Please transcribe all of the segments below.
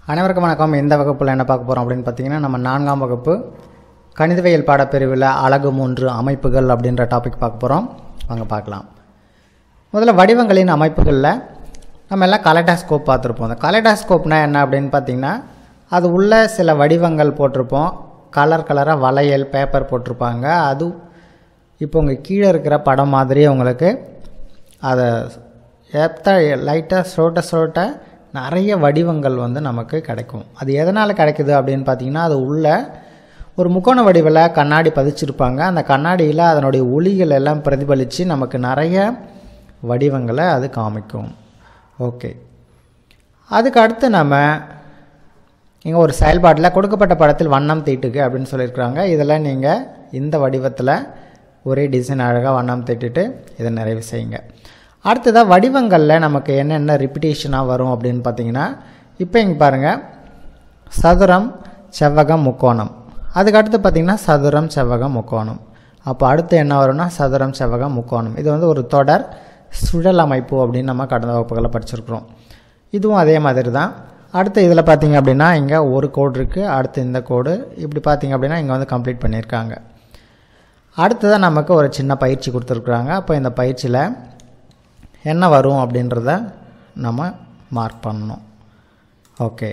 அனைவருக்கும் வணக்கம் இந்த வகுப்பில் என்ன பார்க்க போகிறோம் அப்படின்னு பார்த்தீங்கன்னா நம்ம நான்காம் வகுப்பு கணிதவியல் பாடப்பிரிவில் அழகு மூன்று அமைப்புகள் அப்படின்ற டாபிக் பார்க்க போகிறோம் வாங்க பார்க்கலாம் முதல்ல வடிவங்களின் அமைப்புகளில் நம்ம எல்லாம் கலெடாஸ்கோப் பார்த்துருப்போம் அந்த கலெடாஸ்கோப்னா என்ன அப்படின்னு பார்த்தீங்கன்னா அது உள்ள சில வடிவங்கள் போட்டிருப்போம் கலர் கலராக வளையல் பேப்பர் போட்டிருப்பாங்க அது இப்போ உங்கள் கீழே இருக்கிற படம் மாதிரியே உங்களுக்கு அதை ஏற்ற லைட்டாக சொட்ட சொட்ட நிறைய வடிவங்கள் வந்து நமக்கு கிடைக்கும் அது எதனால் கிடைக்குது அப்படின்னு பார்த்தீங்கன்னா அது உள்ள ஒரு முக்கோண வடிவில் கண்ணாடி பதிச்சிருப்பாங்க அந்த கண்ணாடியில் அதனுடைய ஒளிகள் எல்லாம் பிரதிபலித்து நமக்கு நிறைய வடிவங்களை அது காமிக்கும் ஓகே அதுக்கு அடுத்து நம்ம இங்கே ஒரு செயல்பாட்டில் கொடுக்கப்பட்ட படத்தில் வண்ணம் தீட்டுக்கு அப்படின்னு சொல்லியிருக்கிறாங்க இதில் நீங்கள் இந்த வடிவத்தில் ஒரே டிசைன் அழகாக வண்ணம் தீட்டிட்டு இதை நிறைவு செய்யுங்க அடுத்ததாக வடிவங்களில் நமக்கு என்னென்ன ரிப்பிட்டேஷனாக வரும் அப்படின்னு பார்த்தீங்கன்னா இப்போ இங்கே பாருங்கள் சதுரம் செவ்வகம் முக்கோணம் அதுக்கு அடுத்து பார்த்திங்கன்னா சதுரம் செவ்வகம் முக்கோணம் அப்போ அடுத்து என்ன வரும்னா சதுரம் செவ்வகம் முக்கோணம் இது வந்து ஒரு தொடர் சுழல் அமைப்பு அப்படின்னு நம்ம கடந்த வகுப்புகளில் படிச்சிருக்கிறோம் இதுவும் அதே மாதிரி தான் அடுத்து இதில் பார்த்தீங்க அப்படின்னா இங்கே ஒரு கோடு இருக்குது அடுத்து இந்த கோடு இப்படி பார்த்தீங்க அப்படின்னா இங்கே வந்து கம்ப்ளீட் பண்ணியிருக்காங்க அடுத்ததாக நமக்கு ஒரு சின்ன பயிற்சி கொடுத்துருக்குறாங்க அப்போ இந்த பயிற்சியில் என்ன வரும் அப்படின்றத நம்ம மார்க் பண்ணணும் ஓகே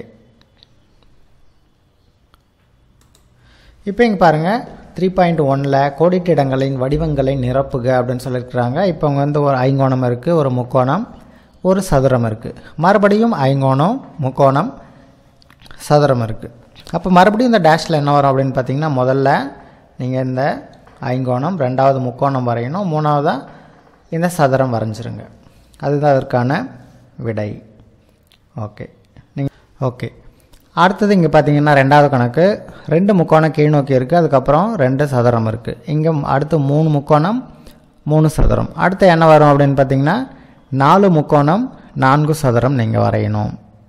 இப்போ இங்கே பாருங்கள் த்ரீ பாயிண்ட் ஒனில் கோடிட்டு இடங்களின் வடிவங்களை நிரப்புக அப்படின்னு சொல்லியிருக்கிறாங்க இப்போ இங்கே வந்து ஒரு ஐங்கோணம் இருக்குது ஒரு முக்கோணம் ஒரு சதுரம் இருக்குது மறுபடியும் ஐங்கோணம் முக்கோணம் சதுரம் இருக்குது அப்போ மறுபடியும் இந்த டேஷில் என்ன வரும் அப்படின்னு பார்த்தீங்கன்னா முதல்ல நீங்கள் இந்த ஐங்கோணம் ரெண்டாவது முக்கோணம் வரையணும் மூணாவதாக இந்த சதுரம் வரைஞ்சிருங்க அதுதான் அதற்கான விடை ஓகே நீங்கள் ஓகே அடுத்தது இங்கே பார்த்தீங்கன்னா ரெண்டாவது கணக்கு ரெண்டு முக்கோணம் கீழ் நோக்கி இருக்குது அதுக்கப்புறம் ரெண்டு சதுரம் இருக்குது இங்கே அடுத்து மூணு முக்கோணம் மூணு சதுரம் அடுத்து என்ன வரும் அப்படின்னு பார்த்தீங்கன்னா நாலு முக்கோணம் நான்கு சதுரம் நீங்கள் வரையணும்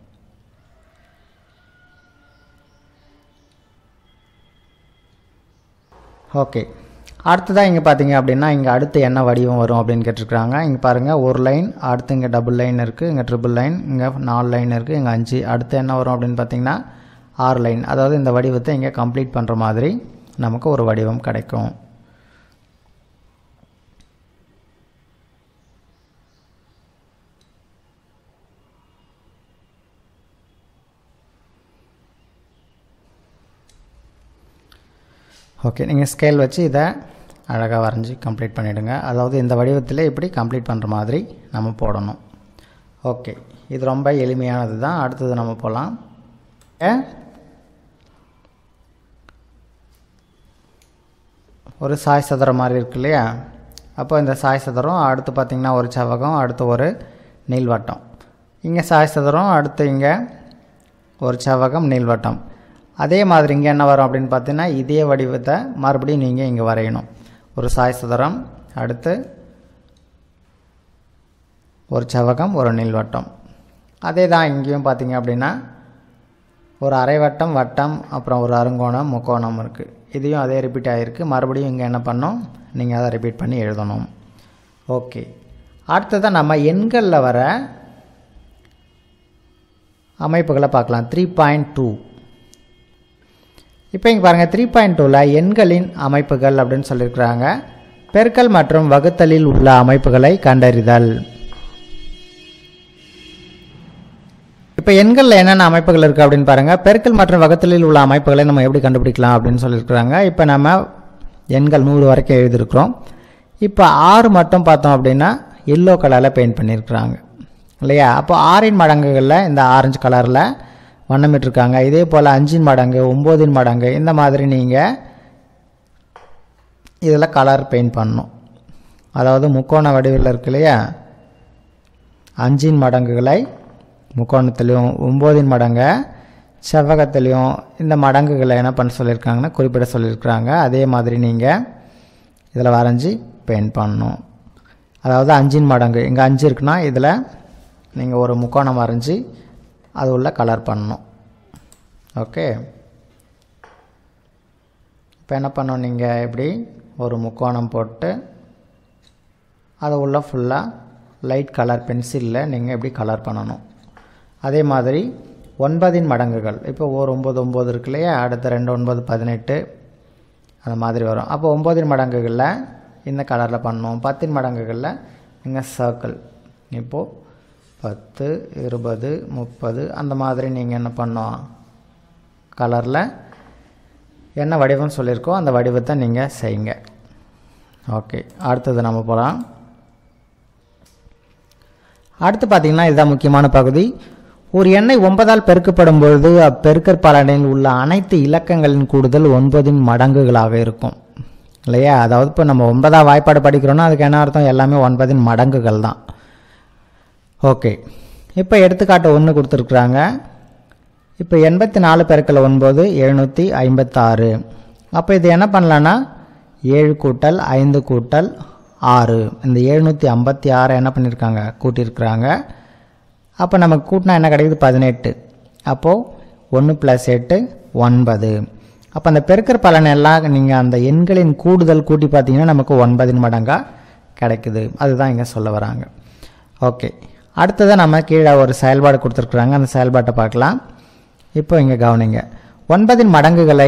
ஓகே அடுத்ததாக இங்கே பார்த்தீங்க அப்படின்னா இங்கே அடுத்து என்ன வடிவம் வரும் அப்படின்னு கேட்டிருக்கிறாங்க இங்கே பாருங்கள் ஒரு லைன் அடுத்து இங்கே டபுள் லைன் இருக்குது இங்கே ட்ரிபிள் லைன் இங்கே நாலு லைன் இருக்குது இங்கே அஞ்சு அடுத்து என்ன வரும் அப்படின்னு பார்த்தீங்கன்னா ஆறு லைன் அதாவது இந்த வடிவத்தை இங்கே கம்ப்ளீட் பண்ணுற மாதிரி நமக்கு ஒரு வடிவம் கிடைக்கும் ஓகே நீங்கள் ஸ்கேல் வச்சு இதை அழகாக வரைஞ்சி கம்ப்ளீட் பண்ணிவிடுங்க அதாவது இந்த வடிவத்தில் இப்படி கம்ப்ளீட் பண்ணுற மாதிரி நம்ம போடணும் ஓகே இது ரொம்ப எளிமையானது தான் அடுத்தது நம்ம போகலாம் ஒரு சாய் சதுரம் மாதிரி இருக்கு இல்லையா அப்போ இந்த சாய் சதுரம் அடுத்து பார்த்திங்கன்னா ஒரு செவகம் அடுத்து ஒரு நீள்வட்டம் இங்கே சாய் சதுரம் அடுத்து இங்கே ஒரு செவகம் நீள்வட்டம் அதே மாதிரி இங்கே என்ன வரும் அப்படின்னு பார்த்தீங்கன்னா இதே வடிவத்தை மறுபடியும் நீங்கள் இங்கே வரையணும் ஒரு சாய் சதுரம் அடுத்து ஒரு செவகம் ஒரு நீள்வட்டம் அதே தான் இங்கேயும் பார்த்தீங்க அப்படின்னா ஒரு அரைவட்டம் வட்டம் அப்புறம் ஒரு அருங்கோணம் முக்கோணம் இருக்குது இதையும் அதே ரிப்பீட் ஆகிருக்கு மறுபடியும் இங்கே என்ன பண்ணோம் நீங்கள் அதை ரிப்பீட் பண்ணி எழுதணும் ஓகே அடுத்ததான் நம்ம எண்களில் வர அமைப்புகளை பார்க்கலாம் த்ரீ பாயிண்ட் டூ இப்போ இங்கே பாருங்கள் த்ரீ பாயிண்ட் டூவில் எண்களின் அமைப்புகள் அப்படின்னு சொல்லியிருக்கிறாங்க பெருக்கல் மற்றும் வகுத்தலில் உள்ள அமைப்புகளை கண்டறிதல் இப்போ எண்களில் என்னென்ன அமைப்புகள் இருக்குது அப்படின்னு பாருங்கள் பெருக்கல் மற்றும் வகுத்தலில் உள்ள அமைப்புகளை நம்ம எப்படி கண்டுபிடிக்கலாம் அப்படின்னு சொல்லியிருக்கிறாங்க இப்போ நம்ம எண்கள் நூறு வரைக்கும் எழுதியிருக்கிறோம் இப்போ ஆறு மட்டும் பார்த்தோம் அப்படின்னா எல்லோ கலரில் பெயிண்ட் பண்ணியிருக்கிறாங்க இல்லையா அப்போ ஆறின் மடங்குகளில் இந்த ஆரஞ்சு கலரில் வண்ணமிட்டிருக்காங்க இதே போல் அஞ்சின் மடங்கு ஒம்போதின் மடங்கு இந்த மாதிரி நீங்கள் இதில் கலர் பெயிண்ட் பண்ணணும் அதாவது முக்கோண வடிவில் இருக்கு இல்லையா அஞ்சின் மடங்குகளை முக்கோணத்துலேயும் ஒம்போதின் மடங்கை செவ்வகத்துலேயும் இந்த மடங்குகளை என்ன பண்ண சொல்லியிருக்காங்கன்னா குறிப்பிட சொல்லியிருக்கிறாங்க அதே மாதிரி நீங்கள் இதில் வரைஞ்சி பெயிண்ட் பண்ணணும் அதாவது அஞ்சின் மடங்கு இங்கே அஞ்சு இருக்குன்னா இதில் நீங்கள் ஒரு முக்கோணம் வரைஞ்சி அது உள்ள கலர் பண்ணணும் ஓகே இப்போ என்ன பண்ணணும் நீங்கள் எப்படி ஒரு முக்கோணம் போட்டு அது உள்ள ஃபுல்லாக லைட் கலர் பென்சிலில் நீங்கள் எப்படி கலர் பண்ணணும் அதே மாதிரி ஒன்பதின் மடங்குகள் இப்போ ஒரு ஒம்பது ஒம்பது இருக்கு இல்லையா அடுத்த ரெண்டு ஒன்பது பதினெட்டு அந்த மாதிரி வரும் அப்போ ஒம்போதின் மடங்குகளில் இந்த கலரில் பண்ணணும் பத்தின் மடங்குகளில் இங்கே சர்க்கிள் இப்போது பத்து இருபது முப்பது அந்த மாதிரி நீங்கள் என்ன பண்ணோம் கலரில் என்ன வடிவம் சொல்லியிருக்கோ அந்த வடிவத்தை நீங்கள் செய்யுங்க ஓகே அடுத்தது நம்ம போகலாம் அடுத்து பார்த்தீங்கன்னா இதுதான் முக்கியமான பகுதி ஒரு எண்ணெய் ஒன்பதால் பெருக்கப்படும் பொழுது அப்பெருக்கற் பலனில் உள்ள அனைத்து இலக்கங்களின் கூடுதல் ஒன்பதின் மடங்குகளாக இருக்கும் இல்லையா அதாவது இப்போ நம்ம ஒன்பதாம் வாய்ப்பாடு படிக்கிறோன்னா அதுக்கு என்ன அர்த்தம் எல்லாமே ஒன்பதின் மடங்குகள் தான் ஓகே இப்போ எடுத்துக்காட்டு ஒன்று கொடுத்துருக்குறாங்க இப்போ எண்பத்தி நாலு பெருக்கல் ஒன்பது எழுநூற்றி ஐம்பத்தாறு அப்போ இது என்ன பண்ணலான்னா ஏழு கூட்டல் ஐந்து கூட்டல் ஆறு இந்த எழுநூற்றி ஐம்பத்தி ஆறை என்ன பண்ணியிருக்காங்க கூட்டியிருக்கிறாங்க அப்போ நமக்கு கூட்டினா என்ன கிடைக்குது பதினெட்டு அப்போது ஒன்று ப்ளஸ் எட்டு ஒன்பது அப்போ அந்த பெருக்கற் பலன் எல்லாம் நீங்கள் அந்த எண்களின் கூடுதல் கூட்டி பார்த்தீங்கன்னா நமக்கு ஒன்பதின் மடங்காக கிடைக்குது அதுதான் இங்கே சொல்ல வராங்க ஓகே அடுத்ததாக நம்ம கீழே ஒரு செயல்பாடு கொடுத்துருக்குறாங்க அந்த செயல்பாட்டை பார்க்கலாம் இப்போ இங்கே கவனிங்க ஒன்பதின் மடங்குகளை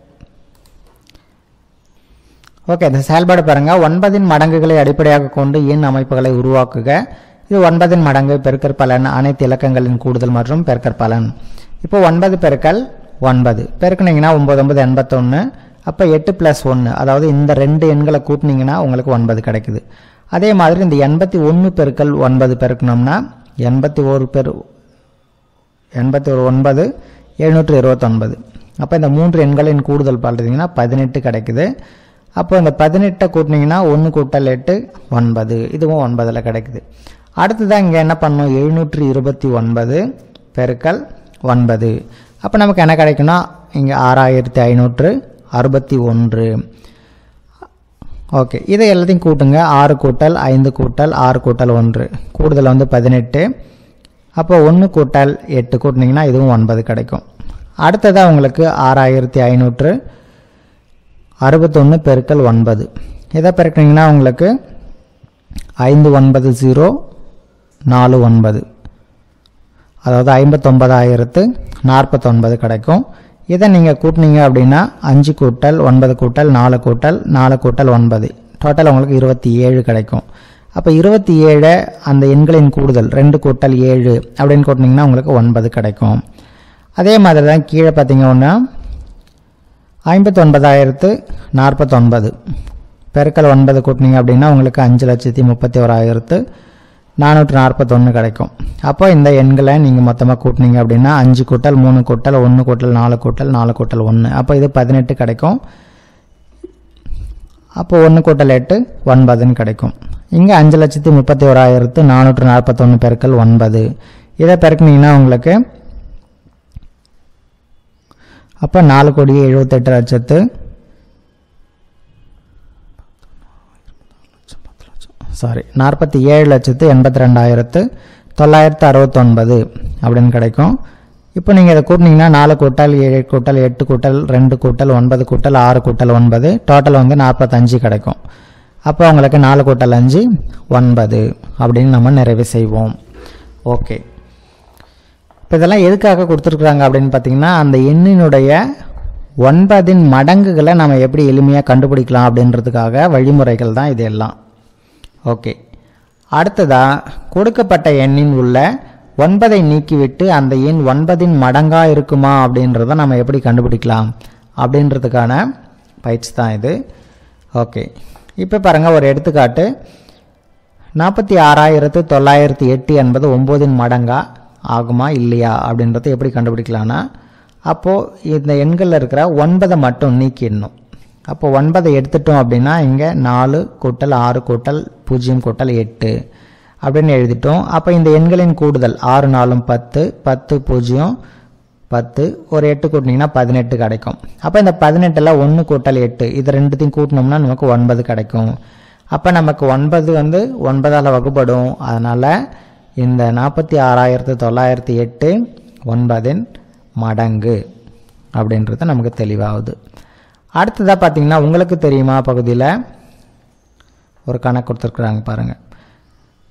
ஓகே இந்த செயல்பாடு பாருங்கள் ஒன்பதின் மடங்குகளை அடிப்படையாக கொண்டு எண் அமைப்புகளை உருவாக்குக இது ஒன்பதின் மடங்கு பெருக்கற் பலன் அனைத்து இலக்கங்களின் கூடுதல் மற்றும் பெருக்கற் பலன் இப்போ ஒன்பது பெருக்கல் ஒன்பது பெருக்குனீங்கன்னா ஒம்பது ஒன்பது எண்பத்தொன்று அப்போ எட்டு ப்ளஸ் ஒன்று அதாவது இந்த ரெண்டு எண்களை கூட்டினீங்கன்னா உங்களுக்கு ஒன்பது கிடைக்குது அதே மாதிரி இந்த எண்பத்தி ஒன்று பெருக்கல் ஒன்பது பெருக்கணும்னா எண்பத்தி ஒரு பெரு எண்பத்தி ஒரு ஒன்பது எழுநூற்று இருபத்தொன்பது அப்போ இந்த மூன்று எண்களின் கூடுதல் பார்த்தீங்கன்னா பதினெட்டு கிடைக்குது அப்போ இந்த பதினெட்டை கூட்டினீங்கன்னா ஒன்று கூட்டல் எட்டு ஒன்பது இதுவும் ஒன்பதில் கிடைக்குது அடுத்ததான் இங்கே என்ன பண்ணணும் எழுநூற்று இருபத்தி ஒன்பது பெருக்கல் ஒன்பது அப்போ நமக்கு என்ன கிடைக்குன்னா இங்கே ஆறாயிரத்தி ஐநூற்று அறுபத்தி ஒன்று ஓகே இதை எல்லாத்தையும் கூட்டுங்க ஆறு கூட்டல் ஐந்து கூட்டல் ஆறு கூட்டல் ஒன்று கூடுதல் வந்து பதினெட்டு அப்போ ஒன்று கூட்டல் எட்டு கூட்டினீங்கன்னா இதுவும் ஒன்பது கிடைக்கும் அடுத்ததாக உங்களுக்கு ஆறாயிரத்தி ஐநூற்று அறுபத்தொன்று பெருக்கல் ஒன்பது இதை பெருக்கினீங்கன்னா உங்களுக்கு ஐந்து ஒன்பது ஜீரோ நாலு ஒன்பது அதாவது ஐம்பத்தொம்பதாயிரத்து நாற்பத்தொன்பது கிடைக்கும் இதை நீங்கள் கூட்டினீங்க அப்படின்னா அஞ்சு கூட்டல் ஒன்பது கூட்டல் நாலு கூட்டல் நாலு கூட்டல் ஒன்பது டோட்டல் உங்களுக்கு இருபத்தி ஏழு கிடைக்கும் அப்போ இருபத்தி ஏழை அந்த எண்களின் கூடுதல் ரெண்டு கூட்டல் ஏழு அப்படின்னு கூட்டினீங்கன்னா உங்களுக்கு ஒன்பது கிடைக்கும் அதே மாதிரி தான் கீழே பார்த்தீங்கன்னா ஐம்பத்தொன்பதாயிரத்து நாற்பத்தொன்பது பெருக்கல் ஒன்பது கூட்டினீங்க அப்படின்னா உங்களுக்கு அஞ்சு லட்சத்தி முப்பத்தி ஓராயிரத்து நானூற்று நாற்பத்தொன்று கிடைக்கும் அப்போ இந்த எண்களை நீங்கள் மொத்தமாக கூட்டினீங்க அப்படின்னா அஞ்சு கூட்டல் மூணு கூட்டல் ஒன்று கூட்டல் நாலு கூட்டல் நாலு கூட்டல் ஒன்று அப்போ இது பதினெட்டு கிடைக்கும் அப்போ ஒன்று கூட்டல் எட்டு ஒன்பதுன்னு கிடைக்கும் இங்கே அஞ்சு லட்சத்தி முப்பத்தி ஓராயிரத்து நானூற்று நாற்பத்தொன்று பெருக்கல் ஒன்பது இதை பெருக்குனீங்கன்னா உங்களுக்கு அப்போ நாலு கோடியே எழுபத்தெட்டு லட்சத்து சாரி நாற்பத்தி ஏழு லட்சத்து எண்பத்தி ரெண்டாயிரத்து தொள்ளாயிரத்து அறுபத்தொன்பது அப்படின்னு கிடைக்கும் இப்போ நீங்கள் இதை கூட்டினீங்கன்னா நாலு கூட்டல் ஏழு கூட்டல் எட்டு கூட்டல் ரெண்டு கூட்டல் ஒன்பது கூட்டல் ஆறு கூட்டல் ஒன்பது டோட்டல் வந்து நாற்பத்தஞ்சு கிடைக்கும் அப்போ உங்களுக்கு நாலு கூட்டல் அஞ்சு ஒன்பது அப்படின்னு நம்ம நிறைவு செய்வோம் ஓகே இப்போ இதெல்லாம் எதுக்காக கொடுத்துருக்குறாங்க அப்படின்னு பார்த்தீங்கன்னா அந்த எண்ணினுடைய ஒன்பதின் மடங்குகளை நம்ம எப்படி எளிமையாக கண்டுபிடிக்கலாம் அப்படின்றதுக்காக வழிமுறைகள் தான் இது எல்லாம் ஓகே அடுத்ததாக கொடுக்கப்பட்ட எண்ணின் உள்ள ஒன்பதை நீக்கிவிட்டு அந்த எண் ஒன்பதின் மடங்கா இருக்குமா அப்படின்றத நம்ம எப்படி கண்டுபிடிக்கலாம் அப்படின்றதுக்கான பயிற்சி தான் இது ஓகே இப்போ பாருங்கள் ஒரு எடுத்துக்காட்டு நாற்பத்தி ஆறாயிரத்து தொள்ளாயிரத்தி எட்டு என்பது ஒம்போதின் மடங்கா ஆகுமா இல்லையா அப்படின்றத எப்படி கண்டுபிடிக்கலான்னா அப்போது இந்த எண்களில் இருக்கிற ஒன்பதை மட்டும் நீக்கிடணும் அப்போ ஒன்பதை எடுத்துட்டோம் அப்படின்னா இங்கே நாலு கூட்டல் ஆறு கூட்டல் பூஜ்ஜியம் கூட்டல் எட்டு அப்படின்னு எழுதிட்டோம் அப்போ இந்த எண்களின் கூடுதல் ஆறு நாலும் பத்து பத்து பூஜ்ஜியம் பத்து ஒரு எட்டு கூட்டினீங்கன்னா பதினெட்டு கிடைக்கும் அப்போ இந்த பதினெட்டில் ஒன்று கூட்டல் எட்டு இது ரெண்டுத்தையும் கூட்டினோம்னா நமக்கு ஒன்பது கிடைக்கும் அப்போ நமக்கு ஒன்பது வந்து ஒன்பதால் வகுப்படும் அதனால் இந்த நாற்பத்தி ஆறாயிரத்து தொள்ளாயிரத்தி எட்டு ஒன்பதின் மடங்கு அப்படின்றது நமக்கு தெளிவாகுது அடுத்ததாக பார்த்தீங்கன்னா உங்களுக்கு தெரியுமா பகுதியில் ஒரு கணக்கு கொடுத்துருக்குறாங்க பாருங்கள்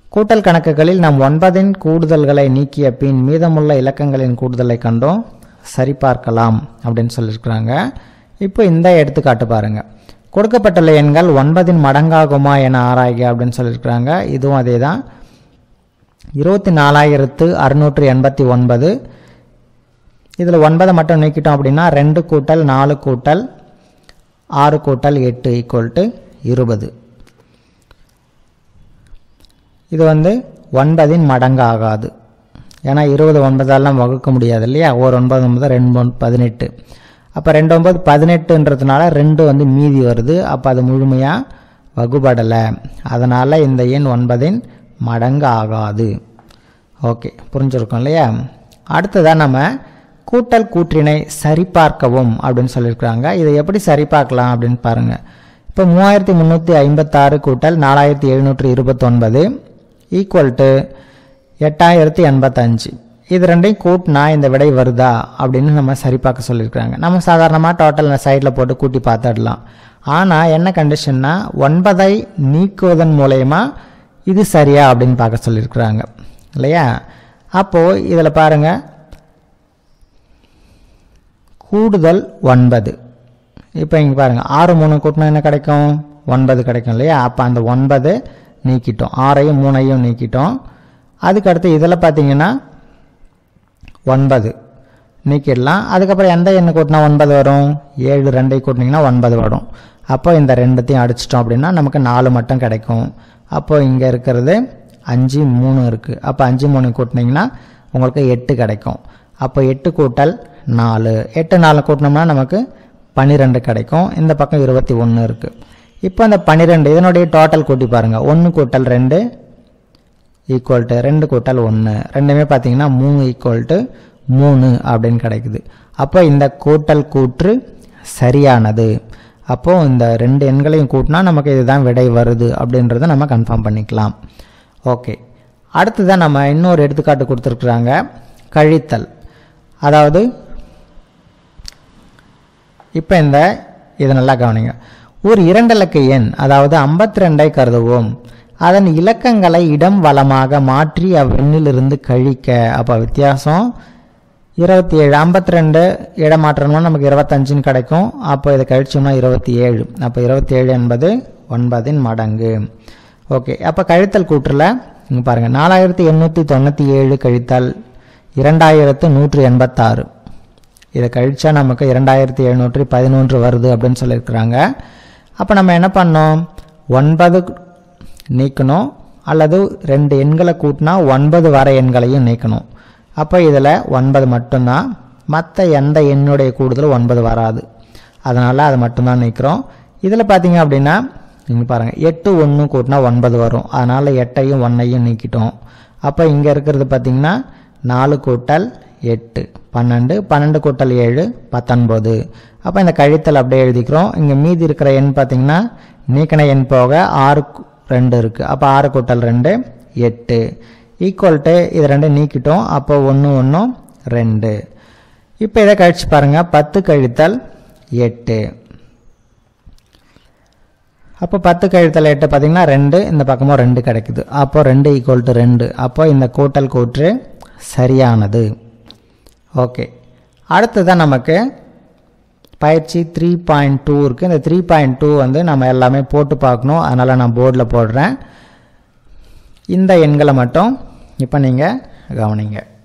கூட்டல் கணக்குகளில் நாம் ஒன்பதின் கூடுதல்களை நீக்கிய பின் மீதமுள்ள இலக்கங்களின் கூடுதலை கண்டும் சரிபார்க்கலாம் அப்படின்னு சொல்லியிருக்கிறாங்க இப்போ இந்த எடுத்துக்காட்டு பாருங்க கொடுக்கப்பட்டுள்ள எண்கள் ஒன்பதின் மடங்காகுமா என ஆராய்க அப்படின்னு சொல்லியிருக்கிறாங்க இதுவும் அதே தான் இருபத்தி நாலாயிரத்து அறுநூற்று எண்பத்தி ஒன்பது இதில் ஒன்பதை மட்டும் நீக்கிட்டோம் அப்படின்னா ரெண்டு கூட்டல் நாலு கூட்டல் ஆறு கூட்டல் எட்டு ஈக்குவல் டு இருபது இது வந்து ஒன்பதின் மடங்கு ஆகாது ஏன்னா இருபது ஒன்பதாலாம் வகுக்க முடியாது இல்லையா ஒரு ஒன்பது ஒன்பது ரெண்டு ஒன்பது பதினெட்டு அப்போ ரெண்டு ஒன்பது பதினெட்டுன்றதுனால ரெண்டு வந்து மீதி வருது அப்போ அது முழுமையாக வகுபடலை அதனால் இந்த எண் ஒன்பதின் மடங்கு ஆகாது ஓகே புரிஞ்சிருக்கோம் இல்லையா அடுத்ததாக நம்ம கூட்டல் கூற்றினை சரிபார்க்கவும் அப்படின்னு சொல்லியிருக்கிறாங்க இதை எப்படி சரிபார்க்கலாம் அப்படின்னு பாருங்கள் இப்போ மூவாயிரத்தி முந்நூற்றி ஐம்பத்தாறு கூட்டல் நாலாயிரத்தி எழுநூற்றி இருபத்தொன்பது ஈக்குவல் டு எட்டாயிரத்தி எண்பத்தஞ்சு இது ரெண்டையும் கூட்டினா இந்த விடை வருதா அப்படின்னு நம்ம சரிபார்க்க சொல்லியிருக்கிறாங்க நம்ம சாதாரணமாக டோட்டல் சைடில் போட்டு கூட்டி பார்த்துடலாம் ஆனால் என்ன கண்டிஷன்னா ஒன்பதை நீக்குவதன் மூலயமா இது சரியா அப்படின்னு பார்க்க சொல்லியிருக்கிறாங்க இல்லையா அப்போது இதில் பாருங்கள் கூடுதல் ஒன்பது இப்போ இங்கே பாருங்கள் ஆறு மூணு கூட்டினா என்ன கிடைக்கும் ஒன்பது கிடைக்கும் இல்லையா அப்போ அந்த ஒன்பது நீக்கிட்டோம் ஆறையும் மூணையும் நீக்கிட்டோம் அதுக்கடுத்து இதில் பார்த்தீங்கன்னா ஒன்பது நீக்கிடலாம் அதுக்கப்புறம் எந்த எண்ணு கூட்டினா ஒன்பது வரும் ஏழு ரெண்டை கூட்டினீங்கன்னா ஒன்பது வரும் அப்போ இந்த ரெண்டுத்தையும் அடிச்சிட்டோம் அப்படின்னா நமக்கு நாலு மட்டும் கிடைக்கும் அப்போ இங்கே இருக்கிறது அஞ்சு மூணு இருக்குது அப்போ அஞ்சு மூணு கூட்டினீங்கன்னா உங்களுக்கு எட்டு கிடைக்கும் அப்போ எட்டு கூட்டல் நாலு எட்டு நாலு கூட்டினோம்னா நமக்கு பன்னிரெண்டு கிடைக்கும் இந்த பக்கம் இருபத்தி ஒன்று இருக்குது இப்போ அந்த பன்னிரெண்டு இதனுடைய டோட்டல் கூட்டி பாருங்கள் ஒன்று கூட்டல் ரெண்டு ஈக்குவல் டு ரெண்டு கூட்டல் ஒன்று ரெண்டுமே பார்த்தீங்கன்னா மூணு ஈக்குவல் டு மூணு அப்படின்னு கிடைக்குது அப்போ இந்த கூட்டல் கூற்று சரியானது அப்போது இந்த ரெண்டு எண்களையும் கூட்டினா நமக்கு இதுதான் விடை வருது அப்படின்றத நம்ம கன்ஃபார்ம் பண்ணிக்கலாம் ஓகே அடுத்ததான் நம்ம இன்னொரு எடுத்துக்காட்டு கொடுத்துருக்குறாங்க கழித்தல் அதாவது இப்போ இந்த இதை நல்லா கவனிங்க ஒரு இரண்டிலக்க எண் அதாவது ஐம்பத்தி ரெண்டை கருதுவோம் அதன் இலக்கங்களை இடம் வலமாக மாற்றி அவ்வெண்ணிலிருந்து கழிக்க அப்போ வித்தியாசம் இருபத்தி ஏழு ஐம்பத்தி ரெண்டு இடம் மாற்றணும்னா நமக்கு இருபத்தஞ்சுன்னு கிடைக்கும் அப்போ இதை கழிச்சோம்னா இருபத்தி ஏழு அப்போ இருபத்தி ஏழு என்பது ஒன்பதின் மடங்கு ஓகே அப்போ கழித்தல் கூற்றில் இங்கே பாருங்கள் நாலாயிரத்தி எண்ணூற்றி தொண்ணூற்றி ஏழு கழித்தல் இரண்டாயிரத்து நூற்றி எண்பத்தாறு இதை கழிச்சா நமக்கு இரண்டாயிரத்தி எழுநூற்றி பதினொன்று வருது அப்படின்னு சொல்லியிருக்கிறாங்க அப்போ நம்ம என்ன பண்ணோம் ஒன்பது நீக்கணும் அல்லது ரெண்டு எண்களை கூட்டினா ஒன்பது வர எண்களையும் நீக்கணும் அப்போ இதில் ஒன்பது மட்டும்தான் மற்ற எந்த எண்ணுடைய கூடுதலும் ஒன்பது வராது அதனால் அதை மட்டும்தான் நீக்கிறோம் இதில் பார்த்தீங்க அப்படின்னா நீங்கள் பாருங்கள் எட்டு ஒன்று கூட்டினா ஒன்பது வரும் அதனால் எட்டையும் ஒன்றையும் நீக்கிட்டோம் அப்போ இங்கே இருக்கிறது பார்த்தீங்கன்னா நாலு கூட்டல் எட்டு பன்னெண்டு பன்னெண்டு கூட்டல் ஏழு பத்தொன்பது அப்போ இந்த கழித்தல் அப்படியே எழுதிக்கிறோம் இங்கே மீதி இருக்கிற எண் பார்த்தீங்கன்னா நீக்கின எண் போக ஆறு கு- ரெண்டு இருக்குது அப்போ ஆறு கூட்டல் ரெண்டு எட்டு ஈக்குவல் டு இது ரெண்டு நீக்கிட்டோம் அப்போ ஒன்று ஒன்று ரெண்டு இப்போ இதை கழிச்சு பாருங்கள் பத்து கழித்தல் எட்டு அப்போ பத்து கழித்தல் எட்டு பார்த்தீங்கன்னா ரெண்டு இந்த பக்கமும் ரெண்டு கிடைக்குது அப்போ ரெண்டு ஈக்குவல் டு ரெண்டு அப்போ இந்த கூட்டல் கூற்று சரியானது ஓகே அடுத்ததான் நமக்கு பயிற்சி த்ரீ பாயிண்ட் டூ இருக்குது இந்த த்ரீ பாயிண்ட் டூ வந்து நம்ம எல்லாமே போட்டு பார்க்கணும் அதனால் நான் போர்டில் போடுறேன் இந்த எண்களை மட்டும் இப்போ நீங்கள் கவனிங்க